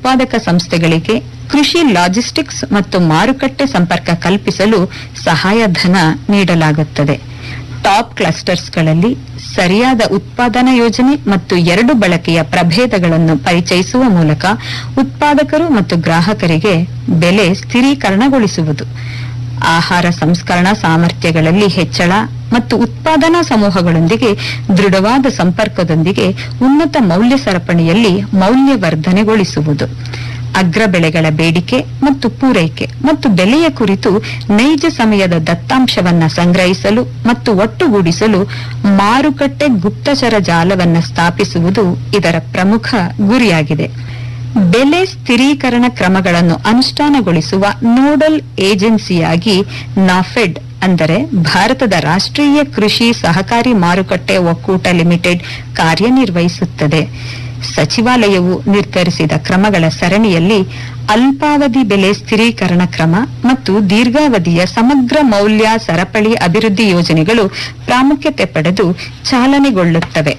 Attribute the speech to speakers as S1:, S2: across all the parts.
S1: ಉತ್ಪಾದಕ ಸಂಸ್ಥೆಗಳಿಗೆ ಕೃಷಿ ಲಾಜಿಸ್ಟಿಕ್ಸ್ ಮತ್ತು ಮಾರುಕಟ್ಟೆ ಸಂಪರ್ಕ ಕಲ್ಪಿಸಲು ಸಹಾಯಧನ ನೀಡಲಾಗುತ್ತದೆ ಟಾಪ್ ಕ್ಲಸ್ಟರ್ಸ್ಗಳಲ್ಲಿ ಸರಿಯಾದ ಉತ್ಪಾದನಾ ಯೋಜನೆ ಮತ್ತು ಎರಡು ಬಳಕೆಯ ಪ್ರಭೇದಗಳನ್ನು ಪರಿಚಯಿಸುವ ಮೂಲಕ ಉತ್ಪಾದಕರು ಮತ್ತು ಗ್ರಾಹಕರಿಗೆ ಬೆಲೆ ಸ್ಥಿರೀಕರಣಗೊಳಿಸುವುದು ಆಹಾರ ಸಂಸ್ಕರಣಾ ಸಾಮರ್ಥ್ಯಗಳಲ್ಲಿ ಹೆಚ್ಚಳ ಮತ್ತು ಉತ್ಪಾದನಾ ಸಮೂಹಗಳೊಂದಿಗೆ ದೃಢವಾದ ಸಂಪರ್ಕದೊಂದಿಗೆ ಉನ್ನತ ಮೌಲ್ಯ ಸರಪಣಿಯಲ್ಲಿ ಮೌಲ್ಯವರ್ಧನೆಗೊಳಿಸುವುದು ಅಗ್ರ ಬೆಳೆಗಳ ಬೇಡಿಕೆ ಮತ್ತು ಪೂರೈಕೆ ಮತ್ತು ಬೆಲೆಯ ಕುರಿತು ನೈಜ ಸಮಯದ ದತ್ತಾಂಶವನ್ನ ಸಂಗ್ರಹಿಸಲು ಮತ್ತು ಒಟ್ಟುಗೂಡಿಸಲು ಮಾರುಕಟ್ಟೆ ಗುಪ್ತಚರ ಜಾಲವನ್ನು ಸ್ಥಾಪಿಸುವುದು ಇದರ ಪ್ರಮುಖ ಗುರಿಯಾಗಿದೆ ಬೆಲೆ ಸ್ಥಿರೀಕರಣ ಕ್ರಮಗಳನ್ನು ಅನುಷ್ಠಾನಗೊಳಿಸುವ ನೋಡಲ್ ಏಜೆನ್ಸಿಯಾಗಿ ನಾಫೆಡ್ ಅಂದರೆ ಭಾರತದ ರಾಷ್ಟ್ರೀಯ ಕೃಷಿ ಸಹಕಾರಿ ಮಾರುಕಟ್ಟೆ ಒಕ್ಕೂಟ ಲಿಮಿಟೆಡ್ ಕಾರ್ಯನಿರ್ವಹಿಸುತ್ತದೆ ಸಚಿವಾಲಯವು ನಿರ್ಧರಿಸಿದ ಕ್ರಮಗಳ ಸರಣಿಯಲ್ಲಿ ಅಲ್ಪಾವಧಿ ಬೆಲೆ ಸ್ಥಿರೀಕರಣ ಕ್ರಮ ಮತ್ತು ದೀರ್ಘಾವಧಿಯ ಸಮಗ್ರ ಮೌಲ್ಯ ಸರಪಳಿ ಅಭಿವೃದ್ಧಿ ಯೋಜನೆಗಳು ಪ್ರಾಮುಖ್ಯತೆ ಪಡೆದು ಚಾಲನೆಗೊಳ್ಳುತ್ತವೆ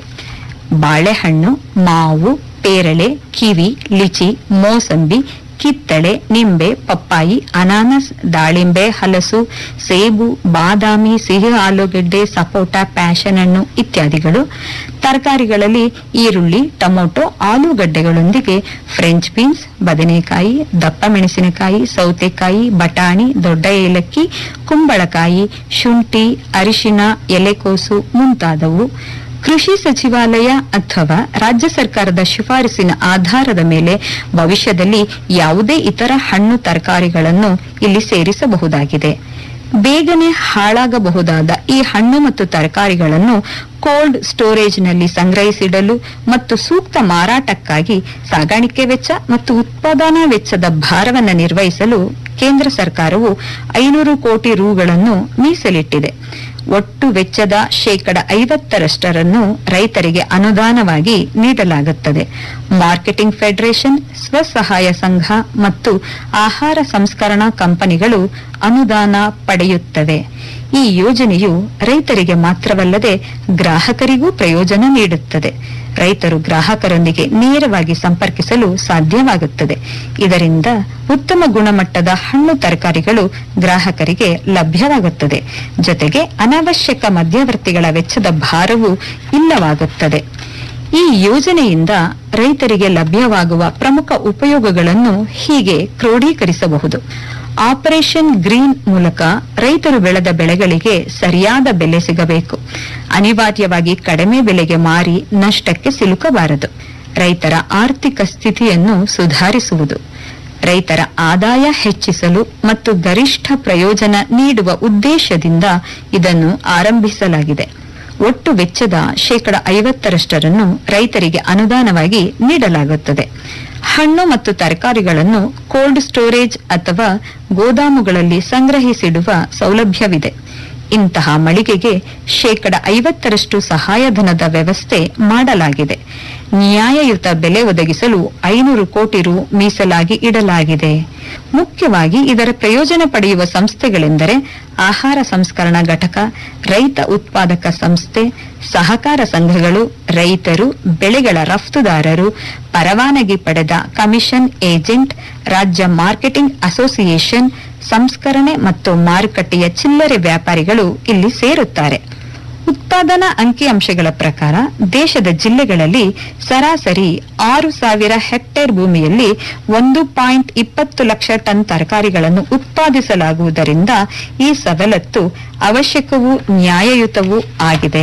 S1: ಬಾಳೆಹಣ್ಣು ಮಾವು ಪೇರಳೆ ಕಿವಿ ಲಿಚಿ ಮೋಸಂಬಿ ಕಿತ್ತಳೆ ನಿಂಬೆ ಪಪ್ಪಾಯಿ ಅನಾನಸ್ ದಾಳಿಂಬೆ ಹಲಸು ಸೇಬು ಬಾದಾಮಿ ಸಿಹಿ ಆಲೂಗೆಡ್ಡೆ ಸಪೋಟ ಪ್ಯಾಷನ್ ಹಣ್ಣು ಇತ್ಯಾದಿಗಳು ತರಕಾರಿಗಳಲ್ಲಿ ಈರುಳ್ಳಿ ಟೊಮೊಟೊ ಆಲೂಗಡ್ಡೆಗಳೊಂದಿಗೆ ಫ್ರೆಂಚ್ ಬೀನ್ಸ್ ಬದನೆಕಾಯಿ ದಪ್ಪ ಮೆಣಸಿನಕಾಯಿ ಸೌತೆಕಾಯಿ ಬಟಾಣಿ ದೊಡ್ಡ ಏಲಕ್ಕಿ ಕುಂಬಳಕಾಯಿ ಶುಂಠಿ ಅರಿಶಿನ ಎಲೆಕೋಸು ಮುಂತಾದವು ಕೃಷಿ ಸಚಿವಾಲಯ ಅಥವಾ ರಾಜ್ಯ ಸರ್ಕಾರದ ಶಿಫಾರಸಿನ ಆಧಾರದ ಮೇಲೆ ಭವಿಷ್ಯದಲ್ಲಿ ಯಾವುದೇ ಇತರ ಹಣ್ಣು ತರಕಾರಿಗಳನ್ನು ಇಲ್ಲಿ ಸೇರಿಸಬಹುದಾಗಿದೆ ಬೇಗನೆ ಹಾಳಾಗಬಹುದಾದ ಈ ಹಣ್ಣು ಮತ್ತು ತರಕಾರಿಗಳನ್ನು ಕೋಲ್ಡ್ ಸ್ಟೋರೇಜ್ನಲ್ಲಿ ಸಂಗ್ರಹಿಸಿಡಲು ಮತ್ತು ಸೂಕ್ತ ಮಾರಾಟಕ್ಕಾಗಿ ಸಾಗಾಣಿಕೆ ವೆಚ್ಚ ಮತ್ತು ಉತ್ಪಾದನಾ ವೆಚ್ಚದ ಭಾರವನ್ನು ನಿರ್ವಹಿಸಲು ಕೇಂದ್ರ ಸರ್ಕಾರವು ಐನೂರು ಕೋಟಿ ರುಗಳನ್ನು ಮೀಸಲಿಟ್ಟಿದೆ ಒಟ್ಟು ವೆಚ್ಚದ ಶೇಕಡ ಐವತ್ತರಷ್ಟರನ್ನು ರೈತರಿಗೆ ಅನುದಾನವಾಗಿ ನೀಡಲಾಗುತ್ತದೆ ಮಾರ್ಕೆಟಿಂಗ್ ಫೆಡರೇಷನ್ ಸ್ವಸಹಾಯ ಸಂಘ ಮತ್ತು ಆಹಾರ ಸಂಸ್ಕರಣಾ ಕಂಪನಿಗಳು ಅನುದಾನ ಪಡೆಯುತ್ತವೆ ಈ ಯೋಜನೆಯು ರೈತರಿಗೆ ಮಾತ್ರವಲ್ಲದೆ ಗ್ರಾಹಕರಿಗೂ ಪ್ರಯೋಜನ ನೀಡುತ್ತದೆ ರೈತರು ಗ್ರಾಹಕರೊಂದಿಗೆ ನೇರವಾಗಿ ಸಂಪರ್ಕಿಸಲು ಸಾಧ್ಯವಾಗುತ್ತದೆ ಇದರಿಂದ ಉತ್ತಮ ಗುಣಮಟ್ಟದ ಹಣ್ಣು ತರಕಾರಿಗಳು ಗ್ರಾಹಕರಿಗೆ ಲಭ್ಯವಾಗುತ್ತದೆ ಜೊತೆಗೆ ಅನಾವಶ್ಯಕ ಮಧ್ಯವರ್ತಿಗಳ ವೆಚ್ಚದ ಭಾರವು ಇಲ್ಲವಾಗುತ್ತದೆ ಈ ಯೋಜನೆಯಿಂದ ರೈತರಿಗೆ ಲಭ್ಯವಾಗುವ ಪ್ರಮುಖ ಉಪಯೋಗಗಳನ್ನು ಹೀಗೆ ಕ್ರೋಢೀಕರಿಸಬಹುದು ಆಪರೇಷನ್ ಗ್ರೀನ್ ಮೂಲಕ ರೈತರು ಬೆಳೆದ ಬೆಳೆಗಳಿಗೆ ಸರಿಯಾದ ಬೆಲೆ ಸಿಗಬೇಕು ಅನಿವಾರ್ಯವಾಗಿ ಕಡಿಮೆ ಬೆಲೆಗೆ ಮಾರಿ ನಷ್ಟಕ್ಕೆ ಸಿಲುಕಬಾರದು ರೈತರ ಆರ್ಥಿಕ ಸ್ಥಿತಿಯನ್ನು ಸುಧಾರಿಸುವುದು ರೈತರ ಆದಾಯ ಹೆಚ್ಚಿಸಲು ಮತ್ತು ಗರಿಷ್ಠ ಪ್ರಯೋಜನ ನೀಡುವ ಉದ್ದೇಶದಿಂದ ಇದನ್ನು ಆರಂಭಿಸಲಾಗಿದೆ ಒಟ್ಟು ವೆಚ್ಚದ ಶೇಕಡ ಐವತ್ತರಷ್ಟರನ್ನು ರೈತರಿಗೆ ಅನುದಾನವಾಗಿ ನೀಡಲಾಗುತ್ತದೆ ಹಣ್ಣು ಮತ್ತು ತರಕಾರಿಗಳನ್ನು ಕೋಲ್ಡ್ ಸ್ಟೋರೇಜ್ ಅಥವಾ ಗೋದಾಮುಗಳಲ್ಲಿ ಸಂಗ್ರಹಿಸಿಡುವ ಸೌಲಭ್ಯವಿದೆ ಇಂತಹ ಮಳಿಗೆಗೆ ಶೇಕಡ ಐವತ್ತರಷ್ಟು ಸಹಾಯಧನದ ವ್ಯವಸ್ಥೆ ಮಾಡಲಾಗಿದೆ ನ್ಯಾಯಯುತ ಬೆಲೆ ಒದಗಿಸಲು ಐನೂರು ಕೋಟಿ ರು ಮೀಸಲಾಗಿ ಇಡಲಾಗಿದೆ ಮುಖ್ಯವಾಗಿ ಇದರ ಪ್ರಯೋಜನ ಪಡೆಯುವ ಸಂಸ್ಥೆಗಳೆಂದರೆ ಆಹಾರ ಸಂಸ್ಕರಣಾ ಘಟಕ ರೈತ ಉತ್ಪಾದಕ ಸಂಸ್ಥೆ ಸಹಕಾರ ಸಂಘಗಳು ರೈತರು ಬೆಳೆಗಳ ರಫ್ತುದಾರರು ಪರವಾನಗಿ ಪಡೆದ ಕಮಿಷನ್ ಏಜೆಂಟ್ ರಾಜ್ಯ ಮಾರ್ಕೆಟಿಂಗ್ ಅಸೋಸಿಯೇಷನ್ ಸಂಸ್ಕರಣೆ ಮತ್ತು ಮಾರುಕಟ್ಟೆಯ ಚಿಲ್ಲರೆ ವ್ಯಾಪಾರಿಗಳು ಇಲ್ಲಿ ಸೇರುತ್ತಾರೆ ಉತ್ಪಾದನಾ ಅಂಕಿಅಂಶಗಳ ಪ್ರಕಾರ ದೇಶದ ಜಿಲ್ಲೆಗಳಲ್ಲಿ ಸರಾಸರಿ ಆರು ಸಾವಿರ ಹೆಕ್ಟೇರ್ ಭೂಮಿಯಲ್ಲಿ ಒಂದು ಪಾಯಿಂಟ್ ಇಪ್ಪತ್ತು ಲಕ್ಷ ಟನ್ ತರಕಾರಿಗಳನ್ನು ಉತ್ಪಾದಿಸಲಾಗುವುದರಿಂದ ಈ ಸವಲತ್ತು ಅವಶ್ಯಕವೂ ನ್ಯಾಯಯುತವೂ ಆಗಿದೆ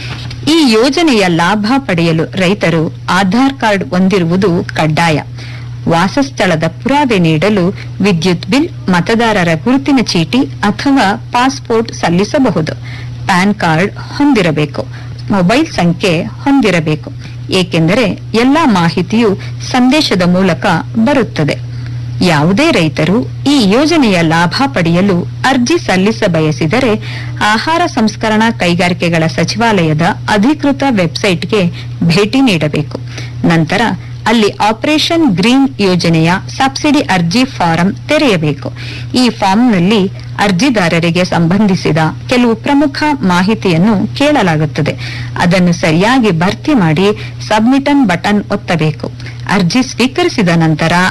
S1: ಈ ಯೋಜನೆಯ ಲಾಭ ಪಡೆಯಲು ರೈತರು ಆಧಾರ್ ಕಾರ್ಡ್ ಹೊಂದಿರುವುದು ಕಡ್ಡಾಯ ವಾಸಸ್ಥಳದ ಪುರಾವೆ ನೀಡಲು ವಿದ್ಯುತ್ ಬಿಲ್ ಮತದಾರರ ಗುರುತಿನ ಚೀಟಿ ಅಥವಾ ಪಾಸ್ಪೋರ್ಟ್ ಸಲ್ಲಿಸಬಹುದು ಪ್ಯಾನ್ ಕಾರ್ಡ್ ಹೊಂದಿರಬೇಕು ಮೊಬೈಲ್ ಸಂಖ್ಯೆ ಹೊಂದಿರಬೇಕು ಏಕೆಂದರೆ ಎಲ್ಲಾ ಮಾಹಿತಿಯು ಸಂದೇಶದ ಮೂಲಕ ಬರುತ್ತದೆ ಯಾವುದೇ ರೈತರು ಈ ಯೋಜನೆಯ ಲಾಭ ಪಡೆಯಲು ಅರ್ಜಿ ಸಲ್ಲಿಸ ಬಯಸಿದರೆ ಆಹಾರ ಸಂಸ್ಕರಣಾ ಕೈಗಾರಿಕೆಗಳ ಸಚಿವಾಲಯದ ಅಧಿಕೃತ ವೆಬ್ಸೈಟ್ಗೆ ಭೇಟಿ ನೀಡಬೇಕು ನಂತರ ಅಲ್ಲಿ ಆಪರೇಷನ್ ಗ್ರೀನ್ ಯೋಜನೆಯ ಸಬ್ಸಿಡಿ ಅರ್ಜಿ ಫಾರಂ ತೆರೆಯಬೇಕು ಈ ಫಾರ್ಮ್ನಲ್ಲಿ ಅರ್ಜಿದಾರರಿಗೆ ಸಂಬಂಧಿಸಿದ ಕೆಲವು ಪ್ರಮುಖ ಮಾಹಿತಿಯನ್ನು ಕೇಳಲಾಗುತ್ತದೆ ಅದನ್ನು ಸರಿಯಾಗಿ ಭರ್ತಿ ಮಾಡಿ ಸಬ್ಮಿಟನ್ ಬಟನ್ ಒತ್ತಬೇಕು ಅರ್ಜಿ ಸ್ವೀಕರಿಸಿದ ನಂತರ